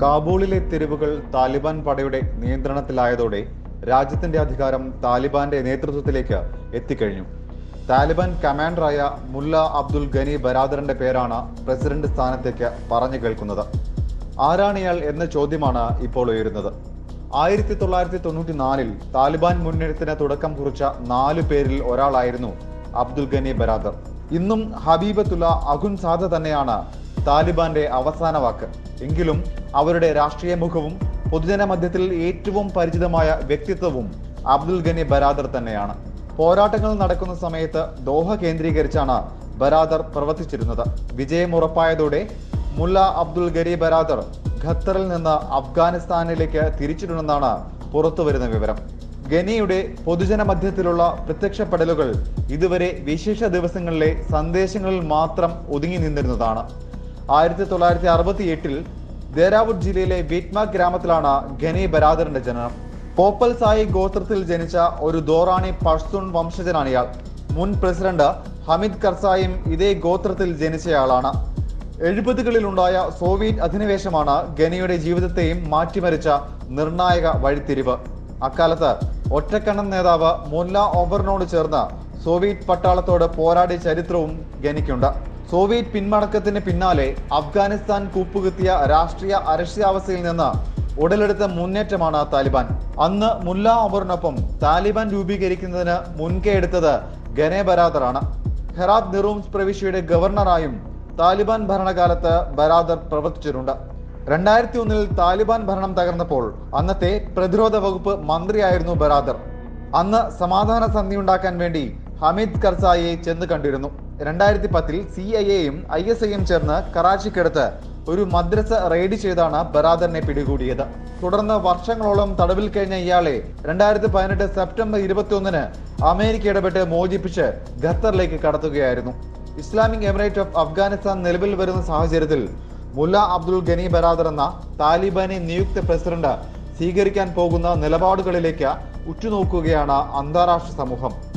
കാബൂളിലെ തെരുവുകൾ താലിബാൻ പടയുടെ നിയന്ത്രണത്തിലായതോടെ രാജ്യത്തിന്റെ അധികാരം താലിബാന്റെ നേതൃത്വത്തിലേക്ക് എത്തിക്കഴിഞ്ഞു താലിബാൻ കമാൻഡറായ മുല്ല അബ്ദുൽ ഗനി ബരാദറിന്റെ പേരാണ് പ്രസിഡന്റ് സ്ഥാനത്തേക്ക് പറഞ്ഞു കേൾക്കുന്നത് ആരാണിയാൾ എന്ന ചോദ്യമാണ് ഇപ്പോൾ ഉയരുന്നത് ആയിരത്തി തൊള്ളായിരത്തി തൊണ്ണൂറ്റി നാലിൽ താലിബാൻ മുന്നേറ്റത്തിന് തുടക്കം കുറിച്ച നാലു പേരിൽ ഒരാളായിരുന്നു അബ്ദുൽ ഗനി ബരാദർ ഇന്നും ഹബീബത്തുള്ള അഖുൻ സാദ തന്നെയാണ് താലിബാന്റെ അവസാന വാക്ക് എങ്കിലും അവരുടെ രാഷ്ട്രീയ മുഖവും പൊതുജന മധ്യത്തിൽ ഏറ്റവും പരിചിതമായ വ്യക്തിത്വവും അബ്ദുൽ ഗനി ബരാദർ തന്നെയാണ് പോരാട്ടങ്ങൾ നടക്കുന്ന സമയത്ത് ദോഹ കേന്ദ്രീകരിച്ചാണ് ബരാദർ പ്രവർത്തിച്ചിരുന്നത് വിജയം ഉറപ്പായതോടെ മുല്ല അബ്ദുൽ ഗരി ബരാദർ ഖത്തറിൽ നിന്ന് അഫ്ഗാനിസ്ഥാനിലേക്ക് തിരിച്ചിട്ടുണ്ടെന്നാണ് പുറത്തുവരുന്ന വിവരം ഗനിയുടെ പൊതുജന മധ്യത്തിലുള്ള പ്രത്യക്ഷപ്പെടലുകൾ ഇതുവരെ വിശേഷ ദിവസങ്ങളിലെ സന്ദേശങ്ങളിൽ മാത്രം ഒതുങ്ങി നിന്നിരുന്നതാണ് ആയിരത്തി തൊള്ളായിരത്തി അറുപത്തി എട്ടിൽ ദേരാവുഡ് ജില്ലയിലെ വീറ്റ്മ ഗ്രാമത്തിലാണ് ഖനി ബരാദറിന്റെ ജനനം പോപ്പൽ സായി ഗോത്രത്തിൽ ജനിച്ച ഒരു ദോറാണി പഷ്തൂൺ വംശജനാണ് ഇയാൾ മുൻ പ്രസിഡന്റ് ഹമിദ് കർസായും ഇതേ ഗോത്രത്തിൽ ജനിച്ചയാളാണ് എഴുപതുകളിലുണ്ടായ സോവിയറ്റ് അധിനിവേശമാണ് ഗനിയുടെ ജീവിതത്തെയും മാറ്റിമറിച്ച നിർണായക വഴിത്തിരിവ് അക്കാലത്ത് ഒറ്റക്കണ്ണൻ നേതാവ് മുല്ല ഓബറിനോട് ചേർന്ന് സോവിയറ്റ് പട്ടാളത്തോട് പോരാടിയ ചരിത്രവും ഗനിക്കുണ്ട് സോവിയറ്റ് പിന്മടക്കത്തിന് പിന്നാലെ അഫ്ഗാനിസ്ഥാൻ കൂപ്പുകുത്തിയ രാഷ്ട്രീയ അരക്ഷ്യാവസ്ഥയിൽ നിന്ന് ഉടലെടുത്ത മുന്നേറ്റമാണ് താലിബാൻ അന്ന് മുല്ല ഒമറിനൊപ്പം താലിബാൻ രൂപീകരിക്കുന്നതിന് മുൻകൈ എടുത്തത് ഗനെ ബരാദറാണ് ഹെറാത്ത് നിറൂംസ് പ്രവിശ്യയുടെ ഗവർണറായും താലിബാൻ ഭരണകാലത്ത് ബരാദർ പ്രവർത്തിച്ചിട്ടുണ്ട് രണ്ടായിരത്തി ഒന്നിൽ താലിബാൻ ഭരണം തകർന്നപ്പോൾ അന്നത്തെ പ്രതിരോധ വകുപ്പ് മന്ത്രിയായിരുന്നു ബരാദർ അന്ന് സമാധാന സന്ധി ഉണ്ടാക്കാൻ വേണ്ടി ഹമീദ് കർസായിയെ ചെന്ന് കണ്ടിരുന്നു രണ്ടായിരത്തി പത്തിൽ സി ഐ എയും ഐ എസ് ഐയും ചേർന്ന് കറാച്ചിക്കടുത്ത് ഒരു മദ്രസ റെയ്ഡ് ചെയ്താണ് ബറാദറിനെ പിടികൂടിയത് തുടർന്ന് വർഷങ്ങളോളം തടവിൽ കഴിഞ്ഞ ഇയാളെ രണ്ടായിരത്തി പതിനെട്ട് സെപ്റ്റംബർ ഇരുപത്തിയൊന്നിന് അമേരിക്ക ഇടപെട്ട് മോചിപ്പിച്ച് ഖത്തറിലേക്ക് കടത്തുകയായിരുന്നു ഇസ്ലാമിക് എമിറേറ്റ് ഓഫ് അഫ്ഗാനിസ്ഥാൻ നിലവിൽ വരുന്ന സാഹചര്യത്തിൽ മുല്ല അബ്ദുൽ ഗനി ബരാദർ എന്ന താലിബാനി നിയുക്ത പ്രസിഡന്റ് സ്വീകരിക്കാൻ പോകുന്ന നിലപാടുകളിലേക്ക് ഉറ്റുനോക്കുകയാണ് അന്താരാഷ്ട്ര സമൂഹം